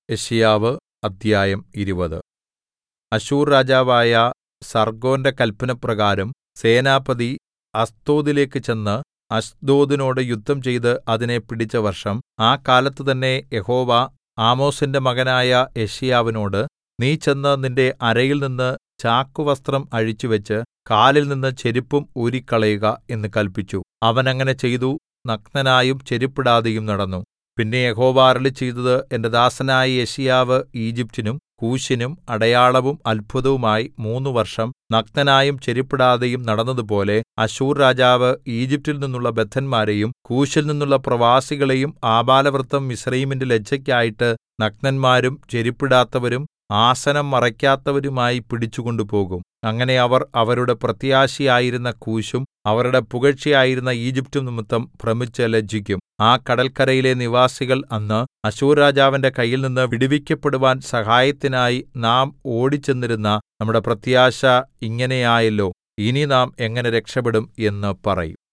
യെശയ്യാവ് അദ്ധ്യായം ഇരുപത് അശ്ശൂർ രാജാവായ സർഗ്ഗോന്റെ കല്പനപ്രകാരം സേനാപതി അസ്തോദിലേക്ക് ചെന്ന് അശ്ദോദിനോട് യുദ്ധം ചെയ്ത് അതിനെ പിടിച്ച വർഷം ആ കാലത്ത് തന്നെ യഹോവ ആമോസിന്റെ മകനായ യെശയ്യാവിനോട് നീ ചെന്ന് നിന്റെ അരയിൽനിന്ന് ചാക്കുവസ്ത്രം അഴിച്ചുവെച്ച് കാലിൽനിന്ന് ചെരിപ്പും ഊരിക്കളയുക എന്ന് കല്പിച്ചു അവൻ അങ്ങനെ ചെയ്തു നഗ്നനായും ചെരിപ്പിടാതെയും നടന്നു പിന്നെ യഹോവ അരുളിച്ചെയ്തത് എന്റെ ദാസനായ യെശയ്യാവ് ഈജിപ്റ്റിനും കൂശിനും അടയാളവും അത്ഭുതവുമായി മൂന്ന് വർഷം നഗ്നനായും ചെരിപ്പിടാതെയും നടന്നതുപോലെ അശ്ശൂർ രാജാവ് ഈജിപ്റ്റിൽ നിന്നുള്ള ബദ്ധന്മാരെയും കൂശിൽ നിന്നുള്ള പ്രവാസികളെയും ആബാലവൃദ്ധം മിസ്രയീമിന്റെ ലജ്ജയ്ക്കായിട്ട് നഗ്നന്മാരും ചെരിപ്പിടാത്തവരും ആസനം മറയ്ക്കാത്തവരുമായി പിടിച്ചുകൊണ്ടുപോകും അങ്ങനെ അവർ അവരുടെ പ്രത്യാശയായിരുന്ന കൂശും അവരുടെ പുകഴ്ചയായിരുന്ന ഈജിപ്റ്റും നിമിത്തം ഭ്രമിച്ച് ലജ്ജിക്കും ആ കടല്ക്കരയിലെ നിവാസികൾ അന്ന് അശ്ശൂർരാജാവിന്റെ കയ്യിൽനിന്ന് വിടുവിക്കപ്പെടുവാൻ സഹായത്തിനായി നാം ഓടിച്ചെന്നിരുന്ന നമ്മുടെ പ്രത്യാശ ഇങ്ങനെയായല്ലോ ഇനി നാം എങ്ങനെ രക്ഷപ്പെടും എന്ന് പറയും